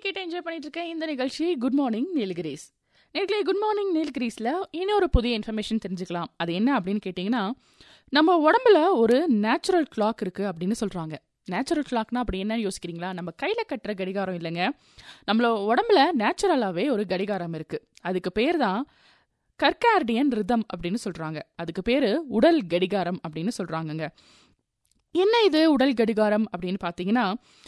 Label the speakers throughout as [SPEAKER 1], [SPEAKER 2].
[SPEAKER 1] கேட்டு என்ஜாய் பண்ணிட்டு இருக்கேன் இந்த நிகழ்ச்சி குட் மார்னிங் நீலகிரிஸ் நேர்களே குட் மார்னிங் நீலகிரிஸில் இன்னொரு புதிய இன்ஃபர்மேஷன் தெரிஞ்சுக்கலாம் அது என்ன அப்படின்னு கேட்டிங்கன்னா நம்ம உடம்புல ஒரு நேச்சுரல் கிளாக் இருக்குது அப்படின்னு சொல்கிறாங்க நேச்சுரல் கிளாக்னா அப்படி என்ன யோசிக்கிறீங்களா நம்ம கையில் கட்டுற கடிகாரம் இல்லைங்க நம்மள உடம்புல நேச்சுரலாகவே ஒரு கடிகாரம் இருக்குது அதுக்கு பேர் தான் கர்கார்டியன் ரிதம் அப்படின்னு சொல்கிறாங்க அதுக்கு பேர் உடல் கடிகாரம் அப்படின்னு சொல்கிறாங்கங்க என்ன இது உடல் கடிகாரம் அப்படின்னு பார்த்தீங்கன்னா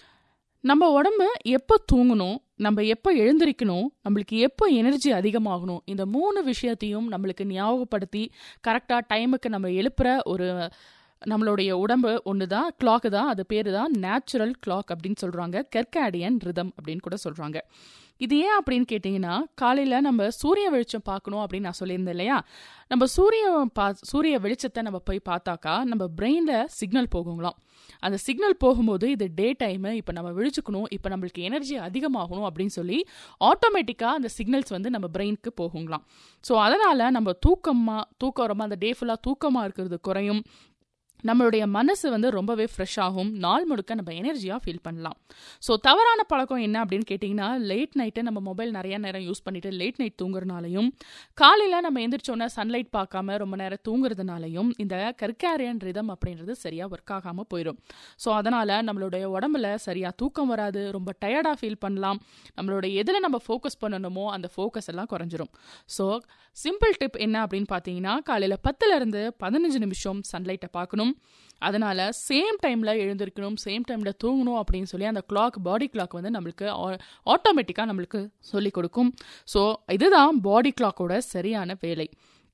[SPEAKER 1] நம்ம உடம்பு எப்போ தூங்கணும் நம்ம எப்போ எழுந்திருக்கணும் நம்மளுக்கு எப்போ எனர்ஜி அதிகமாகணும் இந்த மூணு விஷயத்தையும் நம்மளுக்கு ஞாபகப்படுத்தி கரெக்டாக டைமுக்கு நம்ம எழுப்புற ஒரு நம்மளுடைய உடம்பு ஒன்று தான் கிளாக்கு தான் அது பேர் தான் நேச்சுரல் கிளாக் அப்படின்னு சொல்கிறாங்க கெர்காடியன் ரிதம் அப்படின்னு கூட சொல்கிறாங்க இது ஏன் அப்படின்னு கேட்டிங்கன்னா காலையில் நம்ம சூரிய வெளிச்சம் பார்க்கணும் அப்படின்னு நான் சொல்லியிருந்தேன் இல்லையா நம்ம சூரிய பா சூரிய வெளிச்சத்தை நம்ம போய் பார்த்தாக்கா நம்ம பிரெயினில் சிக்னல் போகுங்களாம் அந்த சிக்னல் போகும்போது இது டே டைமு இப்போ நம்ம விழிச்சுக்கணும் இப்போ நம்மளுக்கு எனர்ஜி அதிகமாகணும் அப்படின்னு சொல்லி ஆட்டோமேட்டிக்காக அந்த சிக்னல்ஸ் வந்து நம்ம பிரெயினுக்கு போகுங்களாம் ஸோ அதனால் நம்ம தூக்கமாக தூக்கம் ரொம்ப அந்த டே ஃபுல்லாக தூக்கமாக இருக்கிறது குறையும் நம்மளுடைய மனசு வந்து ரொம்பவே ஃப்ரெஷ் ஆகும் நாள் முழுக்க நம்ம எனர்ஜியாக ஃபீல் பண்ணலாம் ஸோ தவறான பழக்கம் என்ன அப்படின்னு கேட்டிங்கன்னா லேட் நைட்டு நம்ம மொபைல் நிறைய நேரம் யூஸ் பண்ணிட்டு லேட் நைட் தூங்குறதுனாலையும் காலையில் நம்ம எந்திரிச்சோன்னே சன்லைட் பார்க்காம ரொம்ப நேரம் தூங்குறதுனாலையும் இந்த கர்காரியன் ரிதம் அப்படின்றது சரியாக ஒர்க் ஆகாமல் போயிடும் ஸோ அதனால் நம்மளுடைய உடம்புல சரியாக தூக்கம் வராது ரொம்ப டயர்டாக ஃபீல் பண்ணலாம் நம்மளோட எதில் நம்ம ஃபோக்கஸ் பண்ணணுமோ அந்த ஃபோக்கஸ் எல்லாம் குறைஞ்சிரும் ஸோ சிம்பிள் டிப் என்ன அப்படின்னு பார்த்தீங்கன்னா காலையில் பத்துலேருந்து பதினஞ்சு நிமிஷம் சன்லைட்டை பார்க்கணும் அதனால் சேம் டைமில் எழுந்திருக்கணும் சேம் டைமில் தூங்கணும் அப்படின்னு சொல்லி அந்த கிளாக் பாடி கிளாக் வந்து நம்மளுக்கு ஆட்டோமேட்டிக்காக நம்மளுக்கு சொல்லி கொடுக்கும் ஸோ இதுதான் பாடி கிளாக்கோட சரியான வேலை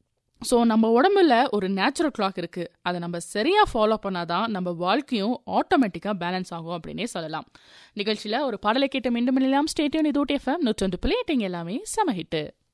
[SPEAKER 1] ஸோ நம்ம உடம்புல ஒரு நேச்சுரல் கிளாக் இருக்குது அதை நம்ம சரியாக ஃபாலோ பண்ணாதான் நம்ம வாழ்க்கையும் ஆட்டோமேட்டிக்காக பேலன்ஸ் ஆகும் அப்படின்னே சொல்லலாம் நிகழ்ச்சியில் ஒரு பாடலை கேட்ட மீண்டும் எல்லாம் ஸ்டேட்டியன் இது எஃப்எம் நூற்றொன்று பிள்ளைட்டிங் எல்லாமே சம ஹிட்டு